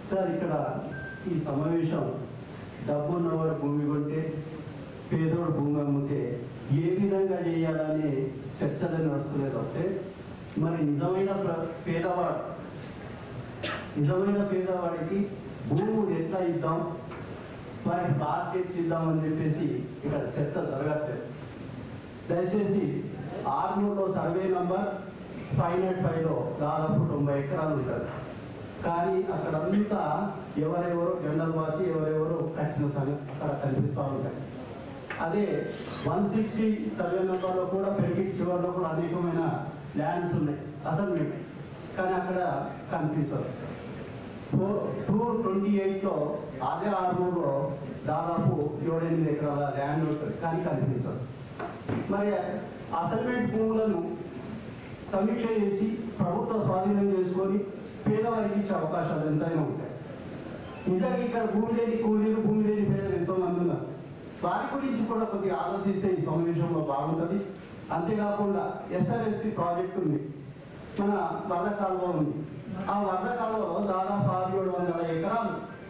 sir ఇక్కడ ఈ సమావేశం డబ్బు ఉన్నవాడు భూమి కొంటే పేదోడు భూమి అమ్మితే ఏ విధంగా చేయాలని చర్చలు నడుస్తున్నాయి తప్పితే మరి నిజమైన ప్ర- పేదవాడు నిజమైన పేదవాడికి భూములు ఎట్లా ఇద్దాం వారికి మార్కెట్ ఇద్దామని చెప్పేసి ఇక్కడ చర్చ జరగట్లేదు దయచేసి ఆర్మూర్లో సర్వే నంబర్ ఫైవ్ నాట్ ఫైవ్లో దాదాపు తొంభై ఎకరాలు ఉంటుంది కానీ అక్కడంతా ఎవరెవరో జెండల్ వాకి ఎవరెవరో కట్టిన సంగతి అక్కడ కనిపిస్తూ ఉంటాయి అదే వన్ సిక్స్టీ సర్వే నెంబర్లో కూడా పెరిగి చివరిలో కూడా అనేకమైన ల్యాండ్స్ ఉన్నాయి అసైన్మెంట్ కానీ అక్కడ కనిపించదు ఫోర్ టూ ట్వంటీ ఎయిట్లో అదే ఆర్మూర్లో దాదాపు ఏడెనిమిది ఎకరాల ల్యాండ్ ఉంటుంది కానీ కనిపించదు మరి అసైన్మెంట్ భూములను సమీక్ష చేసి ప్రభుత్వ స్వాధీనం చేసుకొని పేదవారికి ఇచ్చే అవకాశాలు ఎంతైనా ఉంటాయి నిజంగా ఇక్కడ భూమి లేని కూలీలు భూమి లేని పేదలు ఎంతో మంది ఉన్నారు వారి గురించి కూడా కొద్దిగా ఆలోచిస్తే ఈ సమావేశంలో బాగుంటుంది అంతేకాకుండా ఎస్ఆర్ఎస్సి ప్రాజెక్ట్ ఉంది మన వరద కాలువ ఉంది ఆ వరద కాలువలో దాదాపు ఆరు ఏడు వందల ఎకరాలు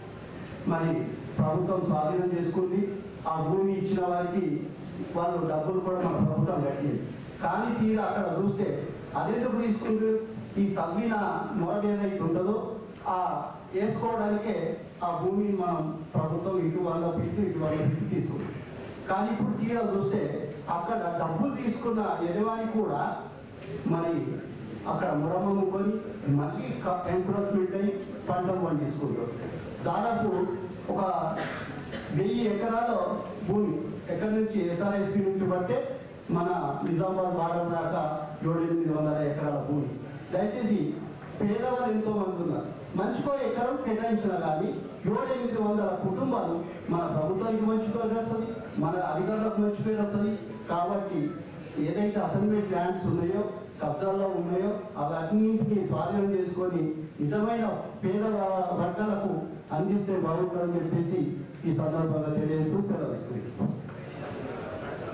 మరి ప్రభుత్వం స్వాధీనం చేసుకుంది ఆ భూమి ఇచ్చిన వారికి వాళ్ళు డబ్బులు కూడా మన ప్రభుత్వం కట్టింది కానీ తీరా అక్కడ చూస్తే అదెందుకు తీసుకుంటారు ఈ తవ్విన మొర ఏదైతే ఉంటుందో ఆ వేసుకోవడానికే ఆ భూమిని మనం ప్రభుత్వం ఇటు వాళ్ళ పెట్టి ఇటు వాళ్ళ పెట్టి తీసుకుంది కానీ ఇప్పుడు తీరా చూస్తే అక్కడ డబ్బులు తీసుకున్న యజమాని కూడా మరి అక్కడ మురమమ్ముకొని మళ్ళీ ఎంక్రోచ్మెంట్ అయ్యి పంటలు పండించుకుంటారు దాదాపు ఒక వెయ్యి ఎకరాల భూమి ఎక్కడి నుంచి ఎస్ఆర్ఎస్పి నుంచి పడితే మన నిజామాబాద్ బార్డర్ దాకా ఏడు ఎనిమిది వందల ఎకరాల భూమి దయచేసి పేదవాళ్ళు ఎంతో మంది ఉన్నారు మంచికో ఎకరం కేటాయించిన కానీ ఏడు ఎనిమిది వందల కుటుంబాలు మన ప్రభుత్వానికి మంచి పేరు వస్తుంది మన అధికారులకు మంచి పేరు వస్తుంది కాబట్టి ఏదైతే అసైన్మెంట్ ల్యాండ్స్ ఉన్నాయో కబ్జాల్లో ఉన్నాయో అవన్నింటినీ స్వాధీనం చేసుకొని నిజమైన పేద వర్గాలకు అందిస్తే బాగుంటుందని చెప్పేసి ఈ సందర్భంగా తెలియజేస్తూ సెలవు తీసుకుంటాం